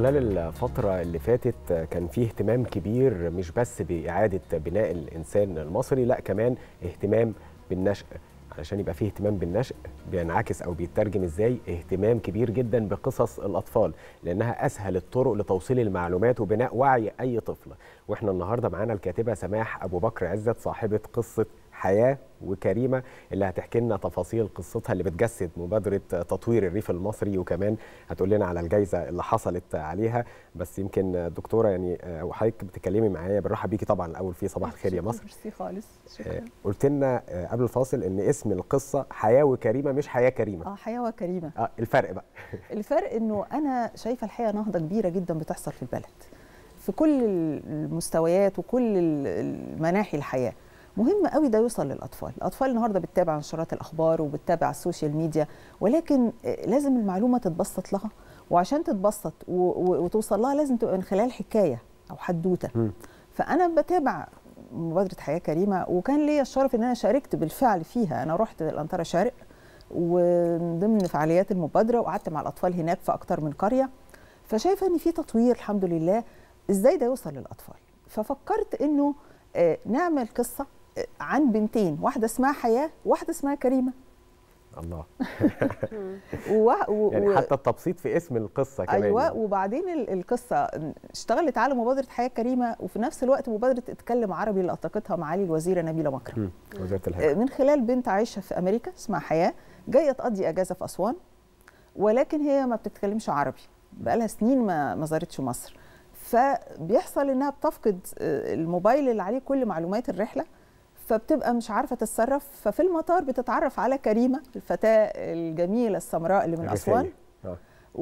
خلال الفترة اللي فاتت كان فيه اهتمام كبير مش بس بإعادة بناء الإنسان المصري لا كمان اهتمام بالنشأ علشان يبقى فيه اهتمام بالنشأ بينعكس أو بيترجم إزاي اهتمام كبير جدا بقصص الأطفال لأنها أسهل الطرق لتوصيل المعلومات وبناء وعي أي طفل وإحنا النهاردة معانا الكاتبة سماح أبو بكر عزت صاحبة قصة حياة وكريمة اللي هتحكي لنا تفاصيل قصتها اللي بتجسد مبادرة تطوير الريف المصري وكمان هتقول لنا على الجائزة اللي حصلت عليها بس يمكن دكتورة يعني وحضرتك بتتكلمي معايا بالراحة بيكي طبعا الأول في صباح الخير يا مصر ميرسي خالص شكرا قلت لنا قبل الفاصل إن اسم القصة حياة وكريمة مش حياة كريمة اه حياه وكريمه اه الفرق بقى الفرق انه انا شايفه الحقيقه نهضه كبيره جدا بتحصل في البلد في كل المستويات وكل المناحي الحياه مهم قوي ده يوصل للاطفال الاطفال النهارده بتتابع نشرات الاخبار وبتتابع السوشيال ميديا ولكن لازم المعلومه تتبسط لها وعشان تتبسط وتوصل لها لازم تبقى من خلال حكايه او حدوته م. فانا بتابع مبادره حياه كريمه وكان ليا الشرف ان انا شاركت بالفعل فيها انا رحت الانطره شرق وضمن فعاليات المبادره وقعدت مع الاطفال هناك في اكتر من قريه فشايفه ان في تطوير الحمد لله ازاي ده يوصل للاطفال ففكرت انه نعمل قصه عن بنتين واحده اسمها حياه وواحده اسمها كريمه الله و... و... يعني حتى التبسيط في اسم القصه كمان ايوه يعني. وبعدين القصه اشتغلت على مبادره حياه كريمه وفي نفس الوقت مبادره اتكلم عربي اللي اطلقتها معالي الوزيره نبيله مكرم وزاره الهيئه من خلال بنت عايشه في امريكا اسمها حياه جايه تقضي اجازه في اسوان ولكن هي ما بتتكلمش عربي بقالها سنين ما ما زارتش مصر فبيحصل انها بتفقد الموبايل اللي عليه كل معلومات الرحله فبتبقى مش عارفه تتصرف ففي المطار بتتعرف على كريمه الفتاه الجميله السمراء اللي من اسوان آه.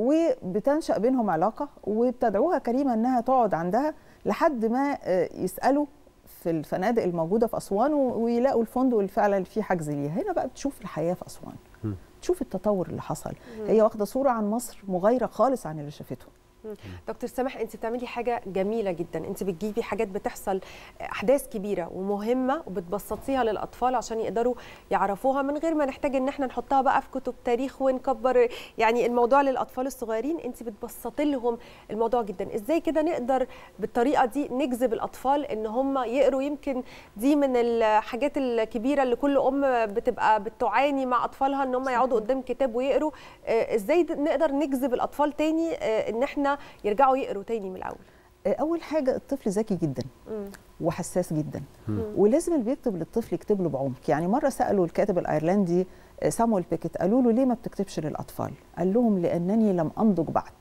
وبتنشا بينهم علاقه وبتدعوها كريمه انها تقعد عندها لحد ما يسالوا في الفنادق الموجوده في اسوان ويلاقوا الفندق اللي فعلا فيه حجز ليها هنا بقى بتشوف الحياه في اسوان م. تشوف التطور اللي حصل هي واخده صوره عن مصر مغايره خالص عن اللي شافته دكتور سامح انت بتعملي حاجه جميله جدا انت بتجيبي حاجات بتحصل احداث كبيره ومهمه وبتبسطيها للاطفال عشان يقدروا يعرفوها من غير ما نحتاج ان احنا نحطها بقى في كتب تاريخ ونكبر يعني الموضوع للاطفال الصغيرين انت بتبسطي لهم الموضوع جدا ازاي كده نقدر بالطريقه دي نجذب الاطفال ان هم يقروا يمكن دي من الحاجات الكبيره اللي كل ام بتبقى بتعاني مع اطفالها ان هم يقعدوا قدام كتاب ويقروا ازاي نقدر نجذب الاطفال تاني ان احنا يرجعوا يقروا تاني من الاول اول حاجه الطفل ذكي جدا مم. وحساس جدا مم. ولازم اللي بيكتب للطفل يكتب له بعمق يعني مره سالوا الكاتب الايرلندي سامويل بيكيت قالوا له ليه ما بتكتبش للاطفال قال لهم لانني لم انضج بعد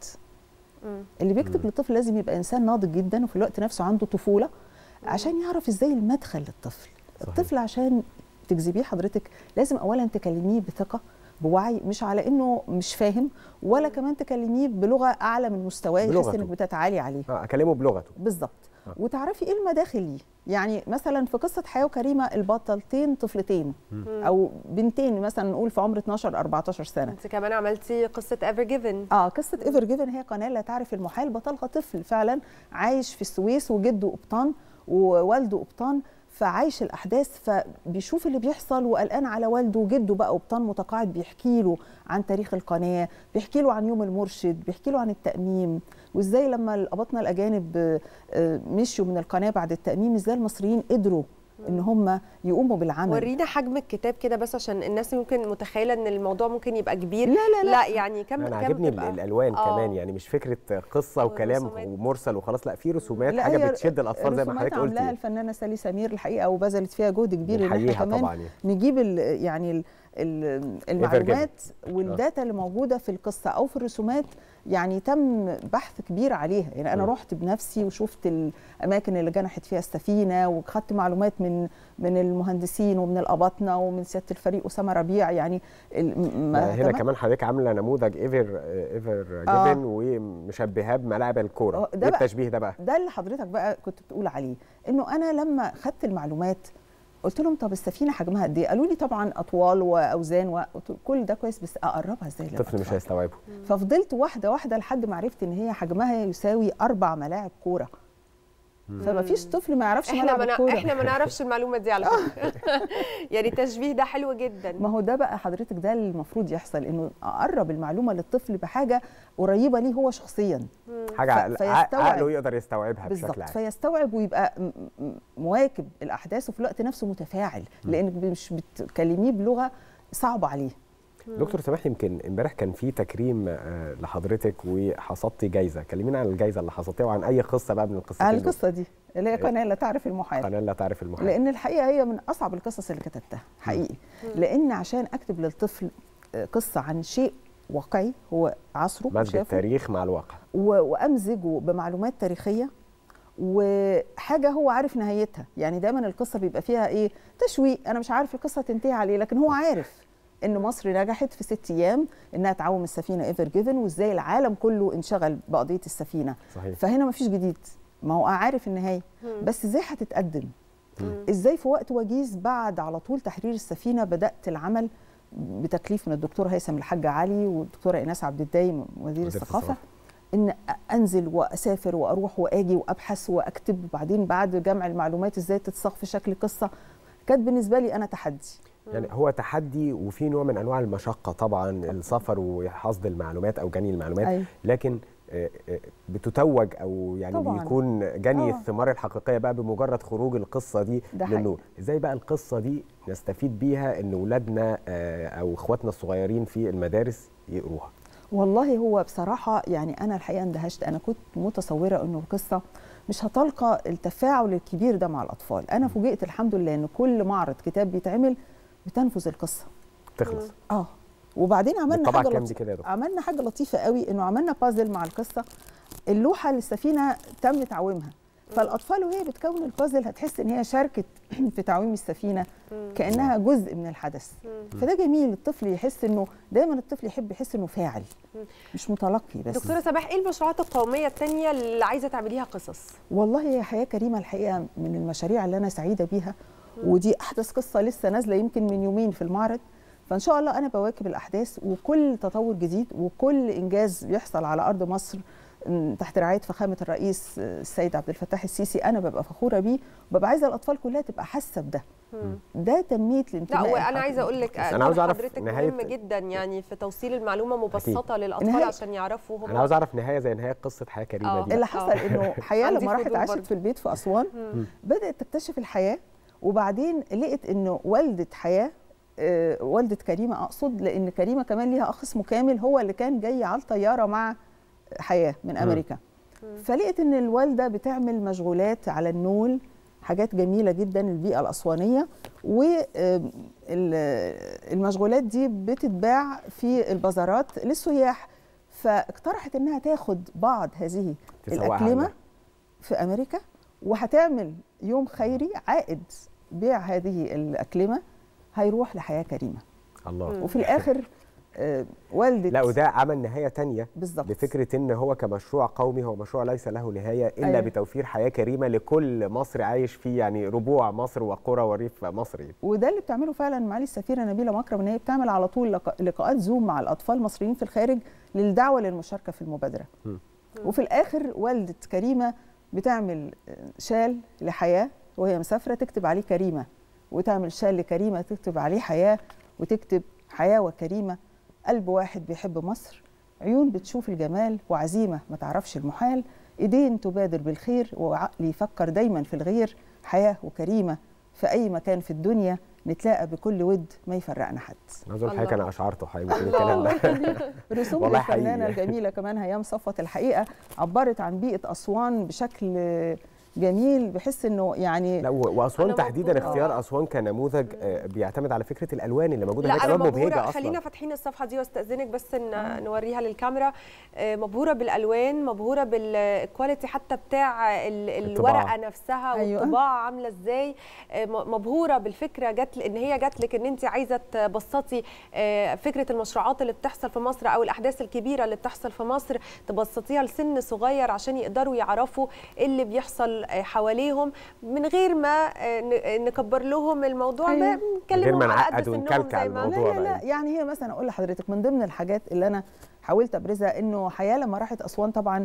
مم. اللي بيكتب للطفل لازم يبقى انسان ناضج جدا وفي الوقت نفسه عنده طفوله عشان يعرف ازاي المدخل للطفل صحيح. الطفل عشان تجذبيه حضرتك لازم اولا تكلميه بثقه بوعي مش على انه مش فاهم ولا كمان تكلميه بلغه اعلى من مستواه يحس بلغته. انك بتتعالي عليه اه اكلمه بلغته بالظبط آه. وتعرفي ايه المداخل ليه يعني مثلا في قصه حياه وكريمه البطلتين طفلتين او بنتين مثلا نقول في عمر 12 14 سنه انت كمان عملتي قصه ايفر جيفن اه قصه ايفر جيفن هي قناه لا تعرف المحال بطلها طفل فعلا عايش في السويس وجده قبطان ووالده قبطان فعايش الاحداث فبيشوف اللي بيحصل وقلقان على والده وجده بقى قبطان متقاعد بيحكي له عن تاريخ القناه بيحكي له عن يوم المرشد بيحكي له عن التاميم وازاي لما الاباطنه الاجانب آه، مشوا من القناه بعد التاميم ازاي المصريين قدروا ان هم يقوموا بالعمل ورينا حجم الكتاب كده بس عشان الناس ممكن متخيله ان الموضوع ممكن يبقى كبير لا لا لا, لا يعني كم انا كم عاجبني تبقى؟ الالوان آه. كمان يعني مش فكره قصه وكلام والرسومات. ومرسل وخلاص لا في رسومات لا، حاجه هي بتشد الاطفال زي ما رسومات حضرتك عاملاها قلتي الفنانه سالي سمير الحقيقه وبذلت فيها جهد كبير ان احنا بنحييها كمان طبعا يعني. نجيب ال يعني ال ال المعلومات والداتا اللي موجوده في القصه او في الرسومات يعني تم بحث كبير عليها يعني انا م. رحت بنفسي وشفت الاماكن اللي جنحت فيها السفينه وخدت معلومات من من المهندسين ومن الاباطنه ومن سياده الفريق اسامه ربيع يعني ال- م- ما هنا اهتمت- كمان حضرتك عامله نموذج ايفر ايفر آه. جيفن ومشبهاه بملاعب الكوره آه، ده ايه بقى- التشبيه ده بقى ده اللي حضرتك بقى كنت بتقول عليه انه انا لما خدت المعلومات قلت لهم طب السفينه حجمها قد ايه؟ قالوا لي طبعا اطوال واوزان وقلت كل ده كويس بس اقربها ازاي الطفل مش للأطفال؟ هيستوعبه ففضلت واحده واحده لحد ما عرفت ان هي حجمها يساوي اربع ملاعب كوره فما فيش طفل ما يعرفش احنا ملعب ما الكوره احنا ما نعرفش المعلومه دي على فكره يعني التشبيه ده حلو جدا ما هو ده بقى حضرتك ده اللي المفروض يحصل انه اقرب المعلومه للطفل بحاجه قريبه ليه هو شخصيا حاجه ف- عقل- فيستوعب. عقله يقدر يستوعبها بشكل بالظبط عام فيستوعب ويبقى م- م- مواكب الاحداث وفي الوقت نفسه متفاعل لانك مش بتكلميه بلغه صعبه عليه دكتور سماح يمكن امبارح كان في تكريم آه، لحضرتك وحصدتي جايزه كلمينا عن الجايزه اللي حصدتيها وعن اي قصه بقى من القصتين على دول. القصه دي اللي هي قناه لا تعرف المحال قناه لا تعرف المحال لان الحقيقه هي من اصعب القصص اللي كتبتها حقيقي لان عشان اكتب للطفل آه، قصه عن شيء واقعي هو عصره مزج وشافه التاريخ مع الواقع و- وامزجه بمعلومات تاريخيه وحاجه هو عارف نهايتها يعني دايما القصه بيبقى فيها ايه تشويق انا مش عارف القصه تنتهي عليه لكن هو عارف ان مصر نجحت في ست ايام انها تعوم السفينه ايفر جيفن وازاي العالم كله انشغل بقضيه السفينه صحيح فهنا مفيش جديد ما هو عارف النهايه بس ازاي هتتقدم ازاي في وقت وجيز بعد على طول تحرير السفينه بدات العمل بتكليف من الدكتور هيثم الحاج علي والدكتوره ايناس عبد الدايم وزير وزيرة الثقافه الثقافة. ان انزل واسافر واروح واجي وابحث واكتب وبعدين بعد جمع المعلومات ازاي تتصاغ في شكل قصه كانت بالنسبه لي انا تحدي يعني هو تحدي وفي نوع من انواع المشقه طبعا السفر وحصد المعلومات او جني المعلومات أيوة. لكن آه، آه، بتتوج او يعني طبعاً. بيكون جني آه. الثمار الحقيقيه بقى بمجرد خروج القصه دي ده حقيقي. للنور ازاي بقى القصه دي نستفيد بيها ان اولادنا آه، او اخواتنا الصغيرين في المدارس يقروها والله هو بصراحة يعني أنا الحقيقة اندهشت أنا كنت متصورة أنه القصة مش هتلقى التفاعل الكبير ده مع الأطفال أنا فوجئت الحمد لله أن كل معرض كتاب بيتعمل بتنفذ القصة تخلص اه وبعدين عملنا بالطبع حاجة كام لطيفة دي كده يا دكتور؟ عملنا حاجة لطيفة قوي أنه عملنا بازل مع القصة اللوحة للسفينة تم تعويمها فالأطفال وهي بتكون البازل هتحس إن هي شاركت في تعويم السفينة كأنها جزء من الحدث فده جميل الطفل يحس إنه دايما الطفل يحب يحس إنه فاعل مش متلقي بس دكتوره سماح ايه المشروعات القوميه الثانيه اللي عايزه تعمليها قصص والله هي حياة كريمة الحقيقة من المشاريع اللي أنا سعيدة بيها ودي أحدث قصة لسه نازلة يمكن من يومين في المعرض فإن شاء الله أنا بواكب الأحداث وكل تطور جديد وكل إنجاز بيحصل على أرض مصر م، تحت رعاية فخامة الرئيس آه، السيد عبد الفتاح السيسي أنا ببقى فخورة بيه وببقى عايزة الأطفال كلها تبقى حاسة بده ده تنمية لا الانتماء وانا عايزه اقول لك أنا عاوز أعرف حضرتك نهاية- مهم جدا يعني في توصيل المعلومه مبسطه للاطفال نهاية- عشان يعرفوا هم انا عاوز اعرف نهايه زي نهايه قصه حياه كريمه آه. دي اللي حصل انه حياه عندي لما راحت فضول عاشت برضه. في البيت في اسوان بدات تكتشف الحياه وبعدين لقت انه والده حياه آه، والده كريمه اقصد لان كريمه كمان ليها اخ اسمه كامل هو اللي كان جاي على الطياره مع حياه من امريكا فلقت ان الوالده بتعمل مشغولات على النول حاجات جميله جدا البيئه الاسوانيه والمشغولات دي بتتباع في البازارات للسياح فاقترحت انها تاخد بعض هذه تسوقها الاكلمه عندها. في امريكا وهتعمل يوم خيري عائد بيع هذه الاكلمه هيروح لحياه كريمه الله وفي الاخر آه، والده لا وده عمل نهايه تانية بالظبط لفكره ان هو كمشروع قومي هو مشروع ليس له نهايه الا أيوة. أيوة. بتوفير حياه كريمه لكل مصري عايش فيه يعني ربوع مصر وقرى وريف مصري وده اللي بتعمله فعلا معالي السفيره نبيله مكرم ان هي بتعمل على طول لق- لقاءات زوم مع الاطفال المصريين في الخارج للدعوه للمشاركه في المبادره م. وفي الاخر والده كريمه بتعمل شال لحياه وهي مسافره تكتب عليه كريمه وتعمل شال لكريمه تكتب عليه حياه وتكتب حياه وكريمه قلب واحد بيحب مصر عيون بتشوف الجمال وعزيمه ما تعرفش المحال ايدين تبادر بالخير وعقل يفكر دايما في الغير حياه وكريمه في اي مكان في الدنيا نتلاقى بكل ود ما يفرقنا حد انا عاوز اقول الله. حاجه انا اشعرته حقيقي من الله. الكلام ده رسوم والله الفنانه حقيقي. الجميله كمان هيام صفوت الحقيقه عبرت عن بيئه اسوان بشكل جميل بحس انه يعني لا و- واسوان أنا تحديدا مبهورة. اختيار اسوان كنموذج آه، بيعتمد على فكره الالوان اللي موجوده لا هناك انا الوان مبهجه مبهوره اصلا خلينا فاتحين الصفحه دي واستاذنك بس ان نوريها للكاميرا آه، مبهوره بالالوان مبهوره بالكواليتي حتى بتاع ال- الطباعة. الورقه نفسها أيوة. والطباعه عامله ازاي آه، م- مبهوره بالفكره جت لان هي جت لك ان انت عايزه تبسطي آه، فكره المشروعات اللي بتحصل في مصر او الاحداث الكبيره اللي بتحصل في مصر تبسطيها لسن صغير عشان يقدروا يعرفوا إيه اللي بيحصل آه، حواليهم من غير ما آه، ن- نكبر لهم الموضوع أيوة. ده نكلمهم ما على قد نعقد سنهم ونكلكع زي ما الموضوع. لا لا لا بقى. يعني هي مثلا اقول لحضرتك من ضمن الحاجات اللي انا حاولت ابرزها انه حياه لما راحت اسوان طبعا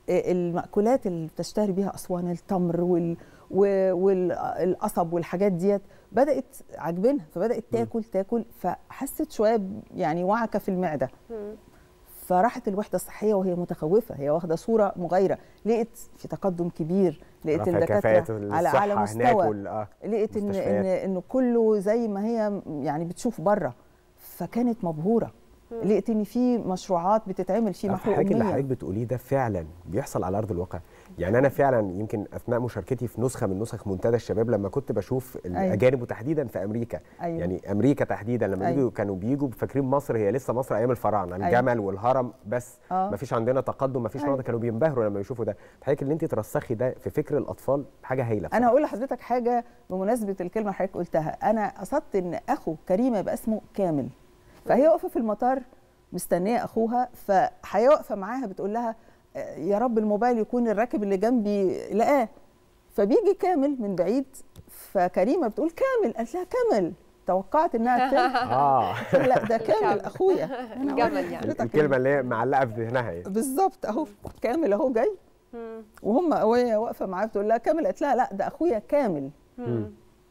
المأكولات اللي بتشتهر بيها أسوان التمر وال و- والقصب والحاجات ديت بدأت عاجبينها فبدأت تاكل تاكل فحست شوية ب- يعني وعكة في المعدة مم. فراحت الوحدة الصحية وهي متخوفة هي واخدة صورة مغايرة لقيت في تقدم كبير لقيت رفع الدكاترة كفاءة على الصحة أعلى هناك مستوى وال- آه. لقيت ان مستشفيات. ان انه كله زي ما هي يعني بتشوف بره فكانت مبهوره لقيت ان في مشروعات بتتعمل في عارفة محو حضرتك اللي حضرتك اميه بتقوليه ده فعلا بيحصل على ارض الواقع يعني انا فعلا يمكن اثناء مشاركتي في نسخه من نسخ منتدى الشباب لما كنت بشوف الاجانب وتحديدا في امريكا أيوة. يعني امريكا تحديدا لما أيوة. يجوا كانوا بيجوا فاكرين مصر هي لسه مصر ايام الفراعنه الجمل والهرم بس آه. ما فيش عندنا تقدم ما فيش أيوة. مناطق كانوا بينبهروا لما يشوفوا ده حضرتك اللي انت ترسخي ده في فكر الاطفال حاجه هايله انا بصراحة. اقول لحضرتك حاجه بمناسبه الكلمه اللي حضرتك قلتها انا قصدت ان اخو كريمه يبقى اسمه كامل فهي واقفه في المطار مستنيه اخوها فهي واقفه معاها بتقول لها آه، يا رب الموبايل يكون الراكب اللي جنبي لقاه فبيجي كامل من بعيد فكريمه بتقول كامل قالت لها كامل توقعت انها كامل اه لا ده كامل اخويا أنا جمل قلت يعني. لحضرتك الكلمه اللي هي معلقه في ذهنها يعني بالظبط اهو كامل اهو جاي مم. وهم وهي واقفه معاه بتقول لها كامل قالت لها لا ده اخويا كامل مم.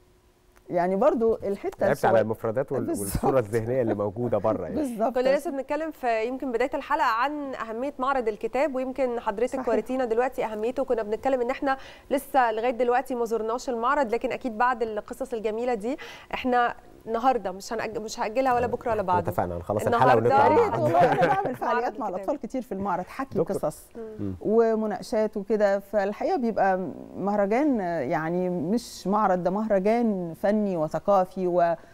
يعني برضو الحته لعبت على الصغيرة- المفردات وال- بالظبط. والصوره الذهنيه اللي موجوده بره يعني بالظبط كنا لسه بنتكلم في يمكن بدايه الحلقه عن اهميه معرض الكتاب ويمكن حضرتك صحيح. وريتينا دلوقتي اهميته كنا بنتكلم ان احنا لسه لغايه دلوقتي ما زرناش المعرض لكن اكيد بعد القصص الجميله دي احنا النهارده مش هنأجل مش هاجلها ولا بكره ولا بعده اتفقنا هنخلص الحلقه النهاردة ونطلع يا يا ريت مع بعض. والله انا بعمل فعاليات معرض مع الكتاب. الاطفال كتير في المعرض حكي دكتور. قصص ومناقشات وكده فالحقيقه بيبقى مهرجان يعني مش معرض ده مهرجان فني وثقافي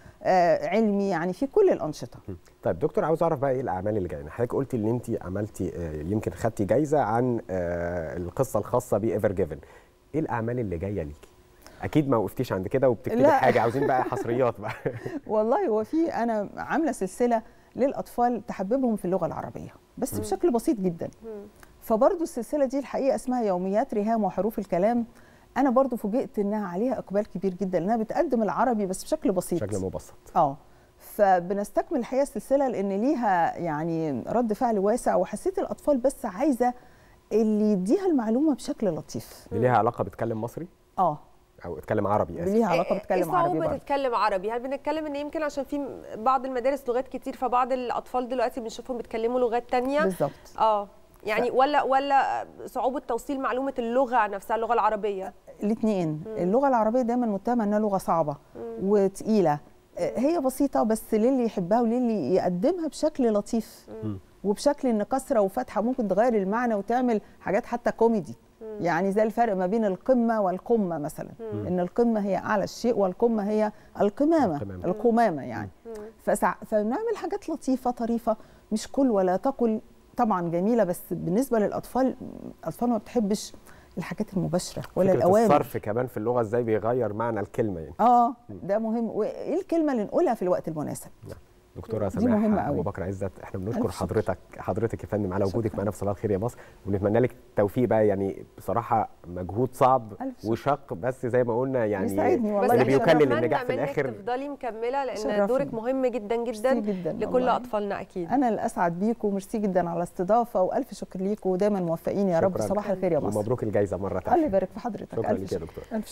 وعلمي يعني في كل الانشطه طيب دكتور عاوز اعرف بقى ايه الاعمال اللي جايه حضرتك قلتي ان انت عملتي آه، يمكن خدتي جايزه عن آه، القصه الخاصه بايفر جيفن ايه الاعمال اللي جايه ليكي اكيد ما وقفتيش عند كده وبتكتبي لا. حاجه عاوزين بقى حصريات بقى والله هو في انا عامله سلسله للاطفال تحببهم في اللغه العربيه بس بشكل بسيط جدا فبرضو السلسله دي الحقيقه اسمها يوميات ريهام وحروف الكلام انا برضو فوجئت انها عليها اقبال كبير جدا لانها بتقدم العربي بس بشكل بسيط بشكل مبسط اه فبنستكمل الحقيقه السلسله لان ليها يعني رد فعل واسع وحسيت الاطفال بس عايزه اللي يديها المعلومه بشكل لطيف دي ليها علاقه بتكلم مصري اه او اتكلم عربي اسف ليها علاقه ايه بتكلم عربي صعوبة برضه تتكلم عربي؟ هل بنتكلم ان يمكن عشان في بعض المدارس لغات كتير فبعض الاطفال دلوقتي بنشوفهم بيتكلموا لغات تانية بالظبط اه يعني ولا ولا صعوبة توصيل معلومة اللغة نفسها اللغة العربية الاثنين اللغه العربيه دايما متهمه انها لغه صعبه وتقيله آه، هي بسيطه بس للي يحبها وللي يقدمها بشكل لطيف وبشكل ان كسره وفتحه ممكن تغير المعنى وتعمل حاجات حتى كوميدي يعني زي الفرق ما بين القمه والقمه مثلا ان القمه هي اعلى الشيء والقمه هي القمامه القمامة. القمامه يعني فسع... فبنعمل حاجات لطيفه طريفه مش كل ولا تقل طبعا جميله بس بالنسبه للاطفال الاطفال ما بتحبش الحاجات المباشره ولا فكرة الاوامر الصرف كمان في اللغه ازاي بيغير معنى الكلمه يعني اه ده مهم وايه الكلمه اللي نقولها في الوقت المناسب دكتوره دي سماح مهمة ابو قوي. بكر عزت احنا بنشكر ألف شكر. حضرتك حضرتك يا فندم على وجودك شكراً. معانا في صباح الخير يا مصر ونتمنى لك التوفيق بقى يعني بصراحه مجهود صعب ألف شكر. وشق بس زي ما قلنا يعني يسعدني والله بس اللي احنا بيكلل بنتمنى النجاح في منك الآخر. تفضلي مكملة لان شرفني. دورك مهم جدا جدا ميرسي جدا لكل والله. اطفالنا اكيد انا الاسعد بيكم وميرسي جدا على الاستضافه والف شكر ليكم ودايما موفقين يا رب شكراً. صباح الخير يا مصر ومبروك الجائزه مره الله ثانيه يبارك في حضرتك شكرا ألف لك يا شكر. دكتور ألف